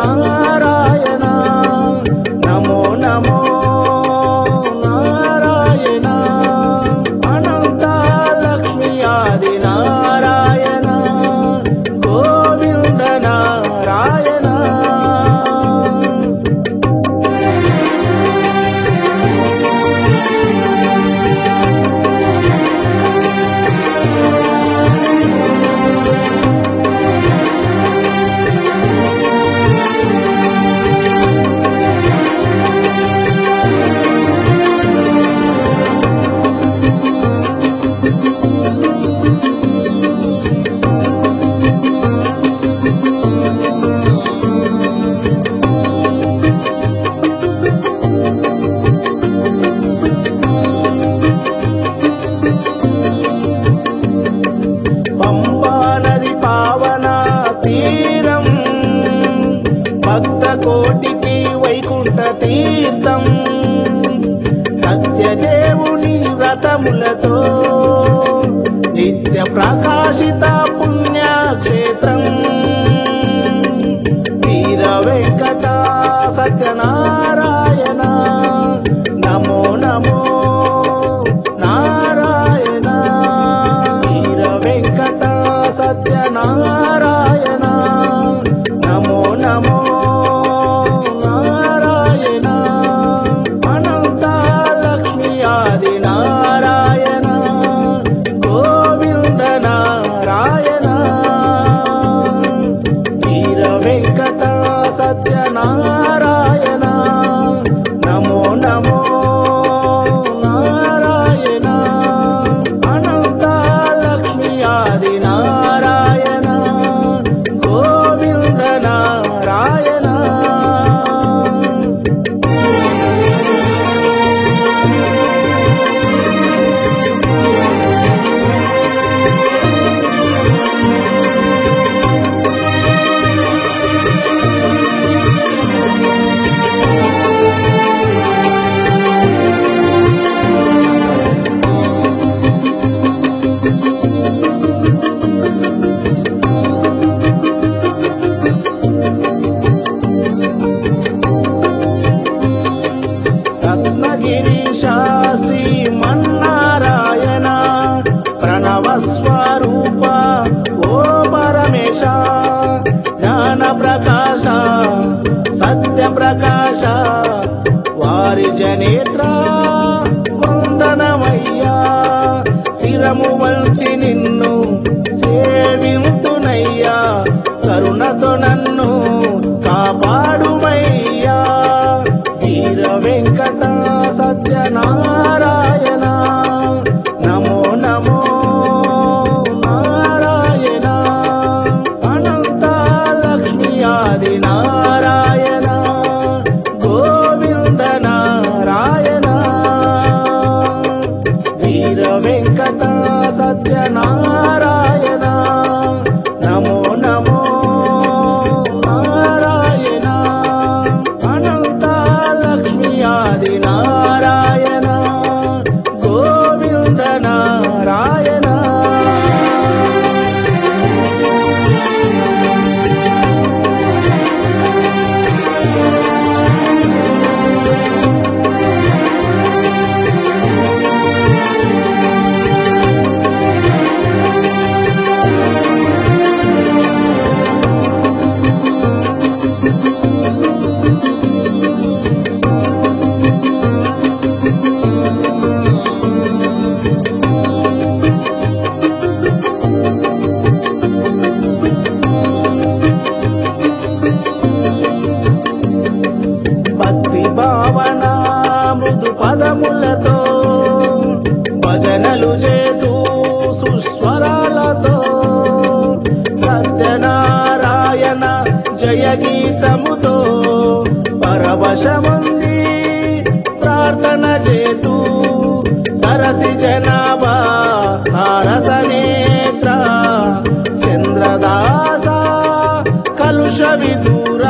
నారాయణ నమో నమో నారాయణ అనంత లక్ష్మి ఆది నారాయణ గోవింద నారాయణ పంబా నది పావన తీరం భక్త కోటికి వైకుంఠ తీర్థం సత్యదేవుని వ్రతములతో నిత్య ప్రకాశిత పుణ్యక్షేత్రం వీర వెంకట సత్యనారాయణ నమో నమో నారాయణ వీర వెంకట సత్యనారాయణ నమో నమో నారాయణ అనంత లక్ష్మి ఆది నారాయణ గోవింద నారాయణ వీర వెంకట సత్యనారాయణ నమో నమో నారాయణ అనంత లక్ష్మి ఆది నారాయణ గోవింద నారాయణ రత్నగిరీశ శ్రీమన్నారాయణ ప్రణవ స్వరూప ఓ పరమేశ జ్ఞాన ప్రకాశ సత్య ప్రకాశ వారి జనేత్ర వందనమయ్యా శిరము వంచి నిన్ను సేవింతునయ్యా కరుణతో నన్ను కాపాడుమయ్యా వీర వెంకట సత్యనారాయణ నమో నమో నారాయణ అనంత లక్ష్మి ఆది నారాయణ గోవింద నారాయణ వీర వెంకట సత్యనారాయణ నమో నమో నారాయణ అనంత లక్ష్మి ఆది నారాయణ గోవింద నారాయణ భక్తి భావన మృదు పదములతో భజనలు చేతూ సుస్వరాలతో సత్యనారాయణ జయ గీతముతో పరవశముంది ప్రార్థన చేతూ సరసి జనాభా సారస నేత్ర చంద్రదాస కలుష విదూర